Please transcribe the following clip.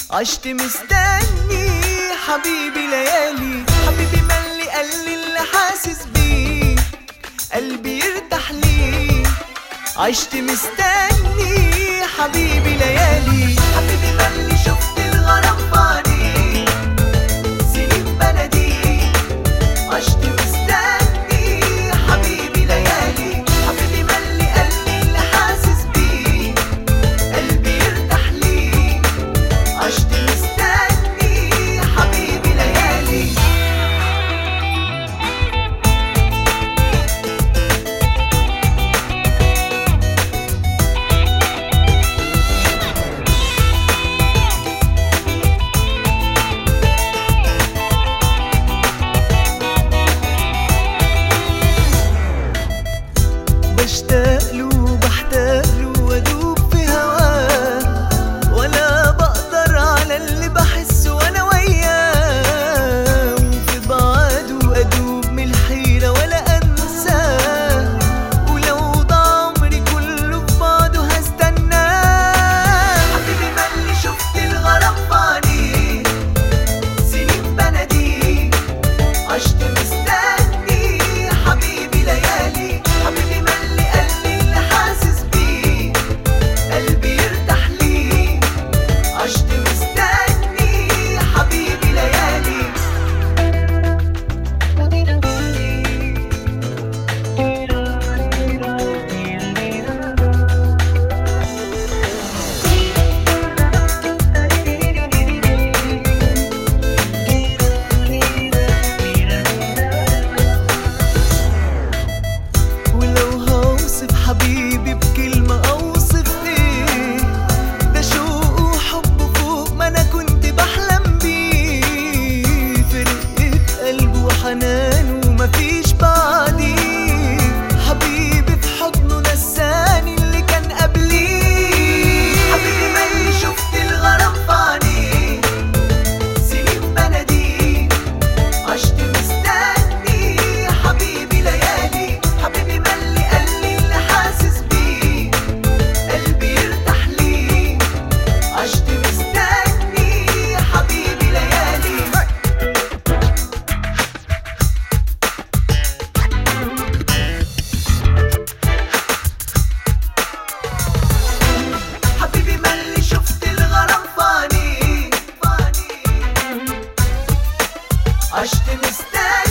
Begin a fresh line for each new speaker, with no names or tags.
عشت مستني حبيبي ليالي حبيبي ملي قال لي اللي حاسس بيه قلبي يرتاح ليه عشت مستني حبيبي ليالي حبيبي ملي شفت الغرام في عينيه سنين بلدي عشت مستني حبيبي ليالي حبيبي ملي قال لي اللي حاسس بيه قلبي يرتاح ليه عشت مستني حبيبي ليالي بشتاق له بحتاج له وادوب في هواه ولا بقدر على اللي بحسه وانا وياه وفي بعده ادوب من الحيرة ولا انساه ولو ضاع عمري كله في بعده هستناه حبيبي ملي شفت الغرام في عينيه سنين بناديه عشت مستني حبيبي ليالي حبيبي ملي قال لي اللي حاسس بيه قلبي يرتاح ليه عشت مستني حبيبي ليالي ولو هوصف حبيبي بكلمة أوصف إيه ده شوق وحب فوق ما أنا كنت بحلم بيه فرقة قلبه وحنان ومفيش بعديه حبيبي في حضنه نساني اللي كان قبليه حبيبي مالي شفت الغرام في عينيه سنين بناديه عشت مستني حبيبي ليالي حبيبي ملي قال لي اللي حاسس بيه قلبي يرتاح ليه عشت مستني حبيبي ليالي حبيبي ملي شفت الغرام فاني عشت مستني